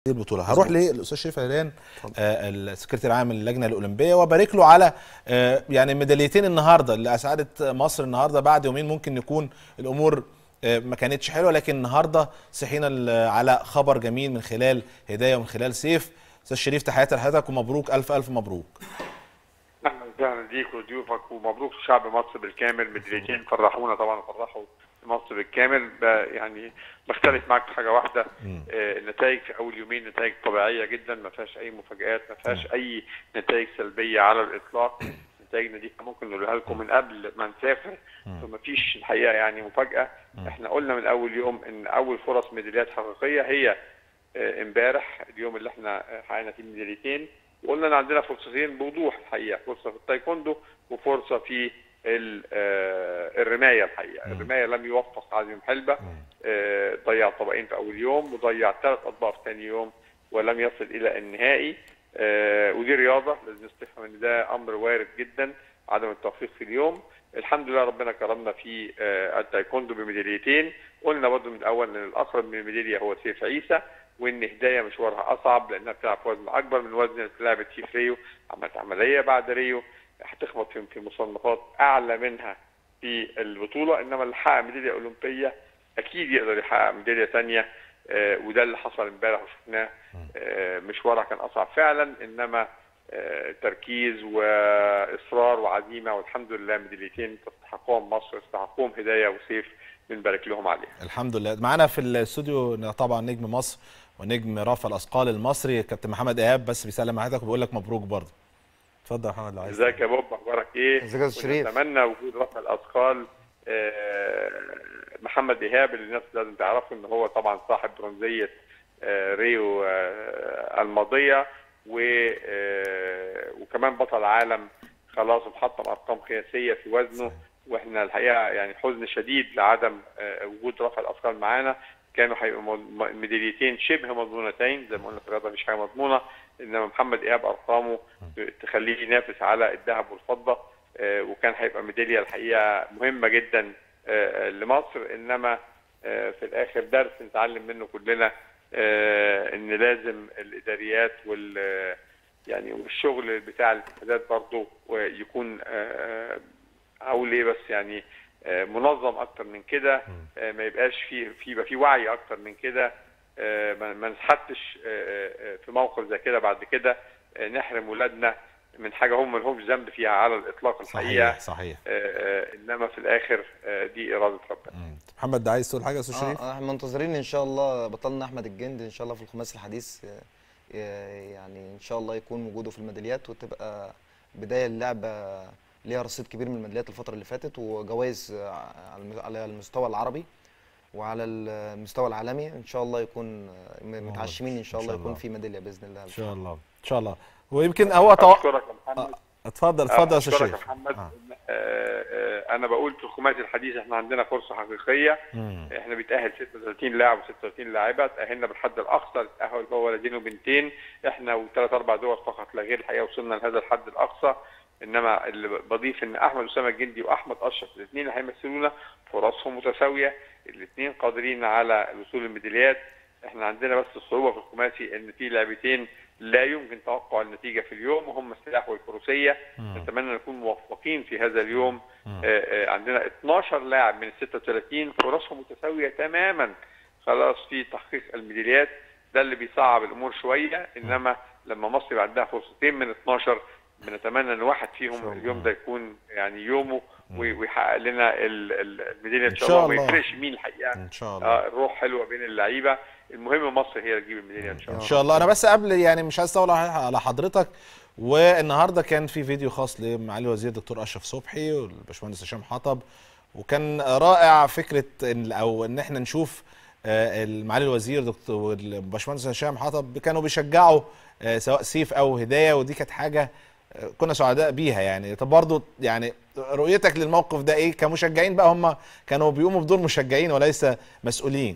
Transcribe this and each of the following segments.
هذه البطوله هروح للاستاذ شريف علان آه السكرتير العام للجنه الاولمبيه وبارك له على آه يعني ميداليتين النهارده اللي اسعدت مصر النهارده بعد يومين ممكن يكون الامور آه ما كانتش حلوه لكن النهارده صحينا ل- على خبر جميل من خلال هدايه ومن خلال سيف استاذ شريف تحياتي لحضرتك ومبروك الف الف مبروك اهلا وسهلا بيك وضيوفك ومبروك شعب مصر بالكامل ميداليتين فرحونا طبعا فرحوا مصر بالكامل ب- يعني بختلف معاك في حاجه واحده آه، النتائج في اول يومين نتائج طبيعيه جدا ما فيهاش اي مفاجات ما فيهاش اي نتائج سلبيه على الاطلاق نتائجنا دي ممكن نقولها لكم من قبل ما نسافر فما فيش الحقيقه يعني مفاجاه احنا قلنا من اول يوم ان اول فرص ميداليات حقيقيه هي آه، امبارح اليوم اللي احنا آه، حققنا فيه ميداليتين وقلنا ان عندنا فرصتين بوضوح الحقيقه فرصه في التايكوندو وفرصه في ال- آه، الرمايه الحقيقه الرمايه لم يوفق عزيم حلبه آه، ضيع طبقين في اول يوم وضيع ثلاث اطباق في ثاني يوم ولم يصل الى النهائي آه، ودي رياضه لازم نستفهم ان ده امر وارد جدا عدم التوفيق في اليوم الحمد لله ربنا كرمنا في آه، التايكوندو بميداليتين قلنا برضه من الاول ان الاقرب من الميداليه هو سيف عيسى وان هدايه مشوارها اصعب لانها بتلعب في وزن اكبر من الوزن اللي اتلعبت فيه في ريو عملت عمليه بعد ريو هتخبط في في مصنفات اعلى منها في البطوله انما اللي حقق ميداليه اولمبيه اكيد يقدر يحقق ميداليه ثانيه آه، وده اللي حصل امبارح وشفناه آه، مشوارها كان اصعب فعلا انما آه، تركيز واصرار وعزيمه والحمد لله ميداليتين تستحقهم مصر تستحقهم هدايه وسيف بنبارك لهم عليها الحمد لله معانا في الاستوديو طبعا نجم مصر ونجم رفع الاثقال المصري كابتن محمد ايهاب بس بيسلم على حضرتك وبيقول لك مبروك برضه اتفضل يا محمد لو عايز ازيك يا بوب اخبارك ايه؟ ازيك يا أستاذ شريف؟ نتمنى وجود رفع الاثقال آه، محمد ايهاب اللي الناس لازم تعرفه ان هو طبعا صاحب برونزيه آه، ريو آه، الماضيه و آه، وكمان بطل عالم خلاص ومحطم ارقام قياسيه في وزنه واحنا الحقيقه يعني حزن شديد لعدم آه، وجود رفع الاثقال معانا كانوا هيبقوا مض- م- ميداليتين شبه مضمونتين زي ما قلنا في الرياضه مفيش حاجه مضمونه انما محمد ايهاب ارقامه تخليه ينافس على الذهب والفضه آه، وكان هيبقى ميداليه الحقيقه مهمه جدا آه، لمصر انما آه، في الاخر درس نتعلم منه كلنا آه، ان لازم الاداريات وال يعني والشغل بتاع الاتحادات برضه يكون آه، اقول ايه بس يعني آه، منظم اكتر من كده آه، ما يبقاش في في يبقى في وعي اكتر من كده آه، ما ما نسحتش آه، آه، في موقف زي كده بعد كده آه، نحرم ولادنا من حاجه هم لهمش ذنب فيها على الاطلاق الحقيقه صحيح صحيح آه، آه، انما في الاخر آه، دي اراده ربنا مم. محمد ده عايز تقول حاجه يا استاذ شريف اه احنا منتظرين ان شاء الله بطلنا احمد الجندي ان شاء الله في الخماسي الحديث آه، آه، يعني ان شاء الله يكون وجوده في الميداليات وتبقى بدايه اللعبه ليها رصيد كبير من الميداليات الفتره اللي فاتت وجوائز آه، على الم- على المستوى العربي وعلى المستوى العالمي ان شاء الله يكون آه، م- متعشمين ان شاء إن الله شاء يكون الله. في ميداليه باذن الله ان شاء الله ان شاء الله ويمكن هو تو... اشكرك يا محمد اتفضل اتفضل يا استاذ اشكرك يا شريف محمد آه. آه، آه، انا بقول في الخماسي الحديث احنا عندنا فرصه حقيقيه مم. احنا بيتاهل 36 لاعب و36 لاعبه تاهلنا بالحد الاقصى التاهل هو ولدين وبنتين احنا وثلاث اربع دول فقط لا غير الحقيقه وصلنا لهذا الحد الاقصى انما اللي بضيف ان احمد اسامه الجندي واحمد اشرف الاثنين اللي هيمثلونا فرصهم متساويه الاثنين قادرين على الوصول للميداليات احنا عندنا بس الصعوبه في الخماسي ان في لاعبتين لا يمكن توقع النتيجه في اليوم وهم السلاح والفروسيه نتمنى نكون موفقين في هذا اليوم آه، آه، عندنا 12 لاعب من ال 36 فرصهم متساويه تماما خلاص في تحقيق الميداليات ده اللي بيصعب الامور شويه انما لما مصر يبقى عندها فرصتين من 12 بنتمنى ان واحد فيهم اليوم ده يكون يعني يومه وي- ويحقق لنا ال- ال- الميداليه ان إن شاء شاء الله وما الله. يفرقش مين الحقيقه ان شاء الله آه الروح حلوه بين اللعيبه المهم مصر هي اللي تجيب الميداليه ان شاء ان الله شاء الله انا بس قبل يعني مش عايز اطول على حضرتك والنهارده كان في فيديو خاص لمعالي الوزير دكتور اشرف صبحي والباشمهندس هشام حطب وكان رائع فكره إن او ان احنا نشوف آه، معالي الوزير دكتور والباشمهندس هشام حطب كانوا بيشجعوا آه، سواء سيف او هدايه ودي كانت حاجه آه، كنا سعداء بيها يعني طب برضه يعني رؤيتك للموقف ده ايه كمشجعين بقى هم كانوا بيقوموا بدور مشجعين وليس مسؤولين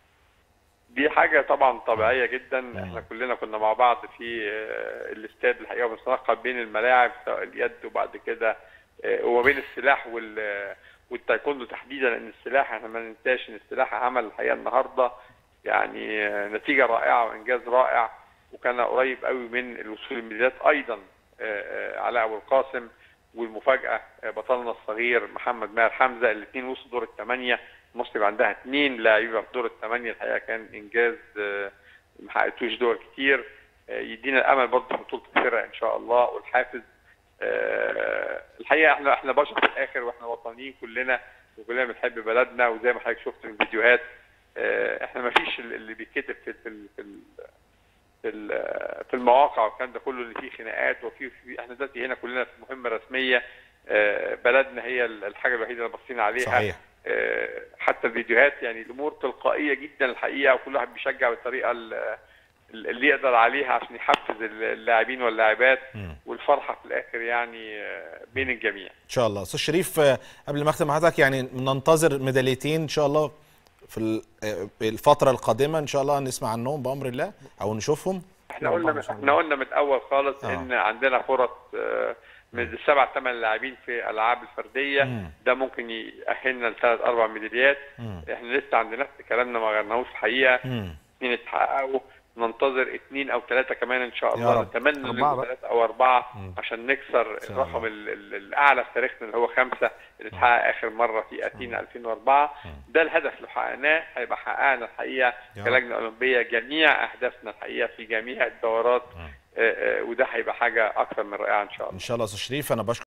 دي حاجة طبعا طبيعية جدا احنا كلنا كنا مع بعض في آه، الاستاد الحقيقة بنتنقل بين الملاعب سواء اليد وبعد كده آه، وما بين السلاح وال آه، والتايكوندو تحديدا لان السلاح احنا ما ننساش ان السلاح عمل الحقيقة النهارده يعني آه، نتيجه رائعه وانجاز رائع وكان قريب قوي من الوصول للميداليات ايضا آه، آه، علاء ابو القاسم والمفاجاه آه، بطلنا الصغير محمد ماهر حمزه الاثنين وصلوا دور الثمانيه مصر يبقى عندها اثنين لاعيبه في دور الثمانيه الحقيقه كان انجاز آه، ما حققتوش دول كتير آه، يدينا الامل برضه في بطوله الفرق ان شاء الله والحافز آه، الحقيقه احنا احنا بشر في الاخر واحنا وطنيين كلنا وكلنا بنحب بلدنا وزي ما حضرتك شفت في الفيديوهات آه، احنا ما فيش اللي بيتكتب في في في في ال- في المواقع والكلام ده كله اللي فيه خناقات وفي في احنا دلوقتي هنا كلنا في مهمه رسميه آه، بلدنا هي الحاجه الوحيده اللي باصين عليها صحيح آه، حتى الفيديوهات يعني الامور تلقائيه جدا الحقيقه وكل واحد بيشجع بالطريقه ال- اللي يقدر عليها عشان يحفز اللاعبين واللاعبات مم. والفرحه في الاخر يعني آه، بين الجميع ان شاء الله استاذ شريف آه، قبل ما اختم حضرتك يعني ننتظر ميداليتين ان شاء الله في ال- آه، الفتره القادمه ان شاء الله نسمع عنهم بامر الله او نشوفهم احنا طبعاً قلنا إن شاء احنا قلنا من الاول خالص آه. ان عندنا فرص آه، من السبع ثمان لاعبين في الالعاب الفرديه مم. ده ممكن يأهلنا لثلاث اربع ميداليات مم. احنا لسه عندنا نفس كلامنا ما غيرناهوش الحقيقه مم. اثنين اتحققوا ننتظر اثنين او ثلاثه كمان ان شاء يا الله رب. نتمنى أربعة نبقوا بقى. ثلاثه او اربعه مم. عشان نكسر شاء الرقم الله. ال- ال- الاعلى في تاريخنا اللي هو خمسه اللي اتحقق اخر مره في اثينا 2004 مم. ده الهدف اللي حققناه هيبقى حققنا الحقيقه يا رب. كلجنه اولمبيه جميع اهدافنا الحقيقه في جميع الدورات مم. آه، آه، وده هيبقى حاجه اكثر من رائعه ان شاء الله ان شاء الله استاذ شريف انا بشكر